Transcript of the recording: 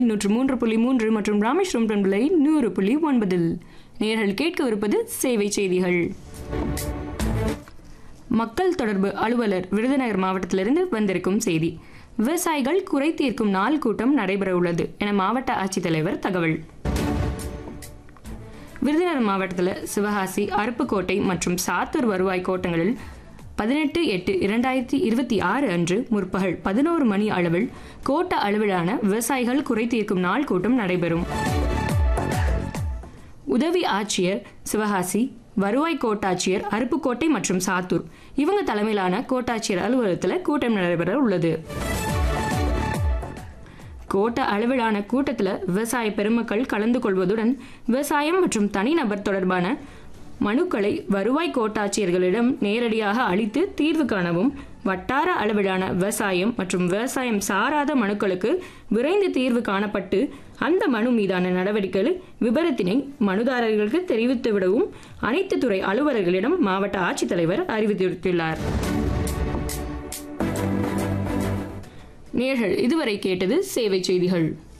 நூற்று மூன்று புள்ளி மூன்று மற்றும் ராமேஸ்வரம் பண்பலை நூறு புள்ளி ஒன்பதில் நேர்கள் கேட்கவிருப்பது சேவை செய்திகள் மக்கள் தொடர்பு அலுவலர் விருதுநகர் மாவட்டத்திலிருந்து வந்திருக்கும் செய்தி விவசாயிகள் குறை தீர்க்கும் நாள் கூட்டம் நடைபெற உள்ளது என மாவட்ட ஆட்சித்தலைவர் தகவல் விருதுநகர் மாவட்டத்தில் சிவகாசி அருப்புக்கோட்டை மற்றும் சாத்தூர் வருவாய் கோட்டங்களில் பதினெட்டு எட்டு இரண்டாயிரத்தி இருபத்தி ஆறு அன்று முற்பகல் பதினோரு மணி அளவில் கோட்ட அளவிலான விவசாயிகள் குறை தீர்க்கும் நாள் கூட்டம் நடைபெறும் உதவி ஆட்சியர் சிவகாசி வருவாய் கோட்டாட்சியர் அருப்புக்கோட்டை மற்றும் சாத்தூர் இவங்க தலைமையிலான கோட்டாட்சியர் அலுவலகத்தில் கூட்டம் நடைபெற உள்ளது கோட்ட அளவிலான கூட்டத்தில் விவசாய பெருமக்கள் கலந்து கொள்வதுடன் விவசாயம் மற்றும் தனிநபர் தொடர்பான மனுக்களை வருவாய் கோட்டாட்சியர்களிடம் நேரடியாக அளித்து தீர்வு காணவும் வட்டார அளவிலான விவசாயம் மற்றும் விவசாயம் சாராத மனுக்களுக்கு விரைந்து தீர்வு காணப்பட்டு அந்த மனு மீதான நடவடிக்கைகள் விபரத்தினை மனுதாரர்களுக்கு தெரிவித்துவிடவும் அனைத்து துறை அலுவலர்களிடம் மாவட்ட ஆட்சித்தலைவர் அறிவித்துள்ளார் நேர்கள் இதுவரை கேட்டது சேவை செய்திகள்